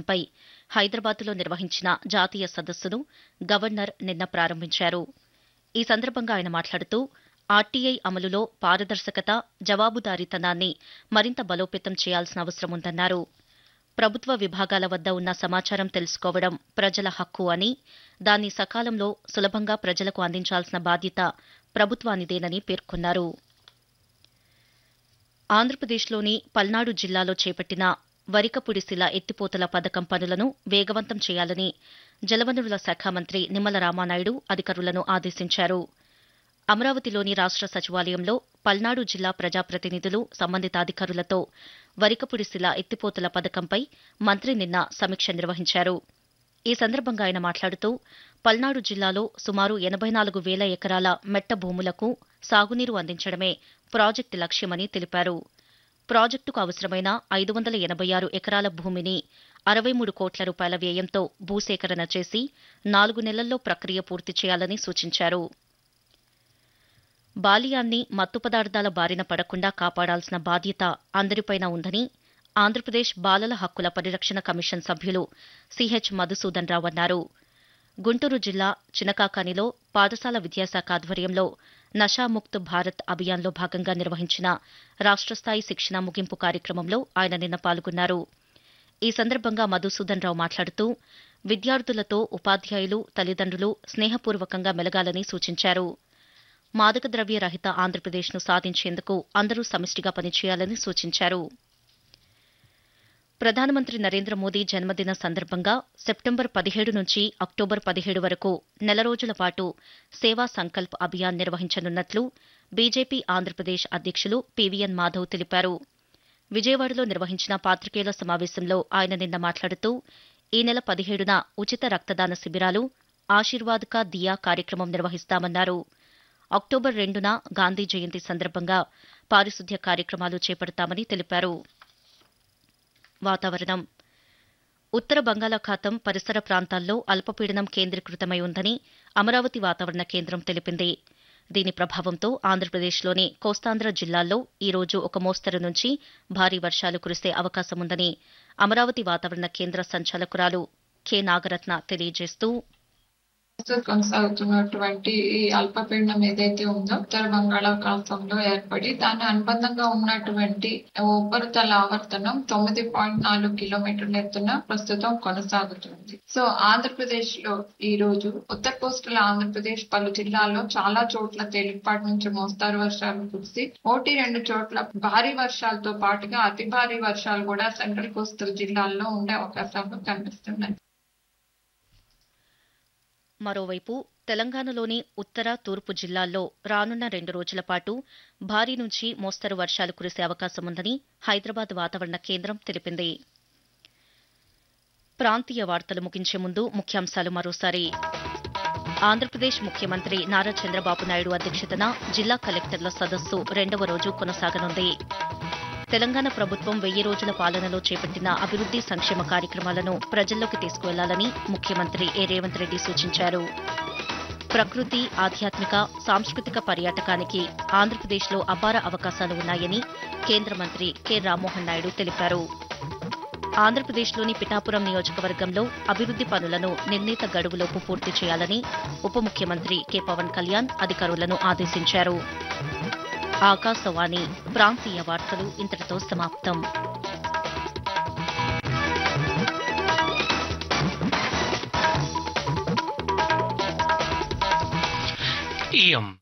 పథకంపై హైదరాబాద్లో నిర్వహించిన జాతీయ సదస్సును గవర్నర్ నిన్న ప్రారంభించారు ఈ సందర్భంగా ఆయన మాట్లాడుతూ ఆర్టీఐ అమలులో పారదర్శకత జవాబుదారీతనాన్ని మరింత బలోపేతం చేయాల్సిన అవసరం ఉందన్నారు ప్రభుత్వ విభాగాల వద్ద ఉన్న సమాచారం తెలుసుకోవడం ప్రజల హక్కు అని దాన్ని సకాలంలో సులభంగా ప్రజలకు అందించాల్సిన బాధ్యత ప్రభుత్వానిదేనని పేర్కొన్నారు ఆంధ్రప్రదేశ్లోని పల్నాడు జిల్లాలో చేపట్టిన వరికపుడిశిల ఎత్తిపోతల పథకం పనులను వేగవంతం చేయాలని జలవనరుల శాఖ మంత్రి నిమ్మల రామానాయుడు అధికారులను ఆదేశించారు అమరావతిలోని రాష్ట సచివాలయంలో పల్నాడు జిల్లా ప్రజాప్రతినిధులు సంబంధిత అధికారులతో వరికపుడిశిల ఎత్తిపోతల పథకంపై మంత్రి నిన్న సమీక్ష నిర్వహించారు ఈ సందర్భంగా ఆయన మాట్లాడుతూ పల్నాడు జిల్లాలో సుమారు ఎనబై నాలుగు వేల ఎకరాల మెట్ట భూములకు సాగునీరు అందించడమే ప్రాజెక్టు లక్ష్యమని తెలిపారు ప్రాజెక్టుకు అవసరమైన ఐదు వందల ఎనబై ఆరు ఎకరాల భూమిని అరవై మూడు కోట్ల రూపాయల వ్యయంతో భూసేకరణ చేసి నాలుగు నెలల్లో ప్రక్రియ పూర్తి చేయాలని సూచించారు బాలియాన్ని మత్తు పదార్థాల బారిన పడకుండా కాపాడాల్సిన బాధ్యత అందరిపైన ఉందని ఆంధ్రప్రదేశ్ బాలల హక్కుల పరిరక్షణ కమిషన్ సభ్యులు సిహెచ్ మధుసూదన్ రావు అన్నారు గుంటూరు జిల్లా చినకాకానిలో పాఠశాల విద్యాశాఖ ఆధ్వర్యంలో నషాముక్త్ భారత్ అభియాన్లో భాగంగా నిర్వహించిన రాష్ట్రస్థాయి శిక్షణ ముగింపు కార్యక్రమంలో ఆయన నిన్న పాల్గొన్నారు ఈ సందర్భంగా మధుసూదన్ రావు మాట్లాడుతూ విద్యార్థులతో ఉపాధ్యాయులు తల్లిదండ్రులు స్నేహపూర్వకంగా మెలగాలని సూచించారు మాదక ద్రవ్య రహిత ఆంధ్రప్రదేశ్ను సాధించేందుకు అందరూ సమిష్టిగా పనిచేయాలని సూచించారు ప్రధానమంత్రి నరేంద్ర మోదీ జన్మదిన సందర్భంగా సెప్టెంబర్ పదిహేడు నుంచి అక్టోబర్ పదిహేడు వరకు నెల రోజుల పాటు సేవా సంకల్ప్ అభియాన్ నిర్వహించనున్నట్లు బీజేపీ ఆంధ్రప్రదేశ్ అధ్యక్షులు పీవీఎన్ మాధవ్ తెలిపారు విజయవాడలో నిర్వహించిన పాత్రికేయుల సమావేశంలో ఆయన నిన్న మాట్లాడుతూ ఈ నెల పదిహేడున ఉచిత రక్తదాన శిబిరాలు ఆశీర్వాద్ కా దియా కార్యక్రమం నిర్వహిస్తామన్నారు అక్టోబర్ రెండున గాంధీ జయంతి సందర్భంగా పారిశుద్ధ్య కార్యక్రమాలు చేపడతామని తెలిపారు వాతావరణం ఉత్తర బంగాళాఖాతం పరిసర ప్రాంతాల్లో అల్పపీడనం కేంద్రీకృతమై ఉందని అమరావతి వాతావరణ కేంద్రం తెలిపింది దీని ప్రభావంతో ఆంధ్రప్రదేశ్లోని కోస్తాంధ్ర జిల్లాల్లో ఈ రోజు ఒక మోస్తరు నుంచి భారీ వర్షాలు కురిసే అవకాశముందని అమరావతి వాతావరణ కేంద్ర సంచాలకురాలు కె నాగరత్న తెలియజేస్తూ ప్రస్తుతం కొనసాగుతున్నటువంటి ఈ అల్పపీడనం ఏదైతే ఉందో ఉత్తర బంగాళాఖాతంలో ఏర్పడి దాని అనుబంధంగా ఉన్నటువంటి ఉపరితల ఆవర్తనం తొమ్మిది పాయింట్ నాలుగు కిలోమీటర్ల ఎత్తున ప్రస్తుతం కొనసాగుతుంది సో ఆంధ్రప్రదేశ్ లో ఈ రోజు ఉత్తర కోస్టల్ ఆంధ్రప్రదేశ్ పలు జిల్లాల్లో చాలా చోట్ల తేలికపాటి నుంచి మోస్తారు వర్షాలు కురిసి ఒకటి రెండు చోట్ల భారీ వర్షాలతో పాటుగా అతి భారీ వర్షాలు కూడా సెంట్రల్ కోస్టల్ జిల్లాల్లో ఉండే అవకాశాలు కనిపిస్తున్నాయి మరోవైపు తెలంగాణలోని ఉత్తర తూర్పు జిల్లాల్లో రానున్న రెండు రోజుల పాటు భారీ నుంచి మోస్తరు వర్షాలు కురిసే అవకాశముందని హైదరాబాద్ వాతావరణ కేంద్రం తెలిపింది ప్రాంతీయ వార్తలు ముగించే ముందు ముఖ్యాంశాలు మరోసారి ఆంధ్రప్రదేశ్ ముఖ్యమంత్రి నారా చంద్రబాబు నాయుడు అధ్యక్షతన జిల్లా కలెక్టర్ల సదస్సు రెండవ రోజు కొనసాగనుంది తెలంగాణ ప్రభుత్వం వెయ్యి రోజుల పాలనలో చేపట్టిన అభివృద్ది సంక్షేమ కార్యక్రమాలను ప్రజల్లోకి తీసుకువెళ్లాలని ముఖ్యమంత్రి ఏ రేవంత్ రెడ్డి సూచించారు ప్రకృతి ఆధ్యాత్మిక సాంస్కృతిక పర్యాటకానికి ఆంధ్రప్రదేశ్లో అపార అవకాశాలు ఉన్నాయని కేంద్ర మంత్రి కె రామ్మోహన్ నాయుడు తెలిపారు ఆంధ్రప్రదేశ్లోని పిఠాపురం నియోజకవర్గంలో అభివృద్ది పనులను నిర్ణీత గడువులోపు పూర్తి చేయాలని ఉప ముఖ్యమంత్రి కె పవన్ కళ్యాణ్ అధికారులను ఆదేశించారు ఆకాశవాణి ప్రాంతీయ వార్తలు ఇంతటితో సమాప్తం इयम्